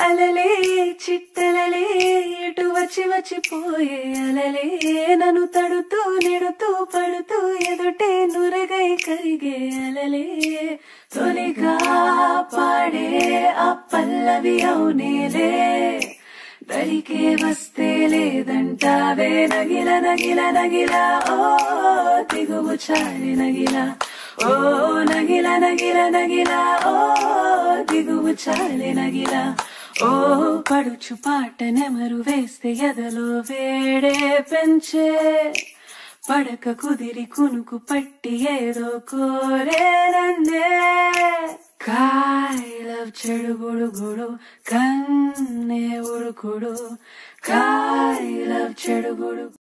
అలలే చిట్టలలే ఎటు వచ్చి వచ్చిపోయే అలలే నన్ను తడుతూ నెడుతూ పడుతూ ఎదుటే నురగై కరిగే అలలే తొలిగా పాడే ఆ పల్లవి అవునేలే దరికే వస్తే లేదంటావే నగిల నగిల నగిల ఓ దిగువు చాలి నగిల ఓ నగిల నగిల నగిల ఓ దిగువు చాలి నగిల ఓ పడుచు పాట నెమరు వేస్తే ఎదలో వేడే పెంచే పడక కుదిరి కునుకు పట్టి ఏదో కోరే నన్నే కాయలవ్ చెడుగుడు గుడు కన్నే ఉడుకుడు కాయలవ్ చెడుగుడు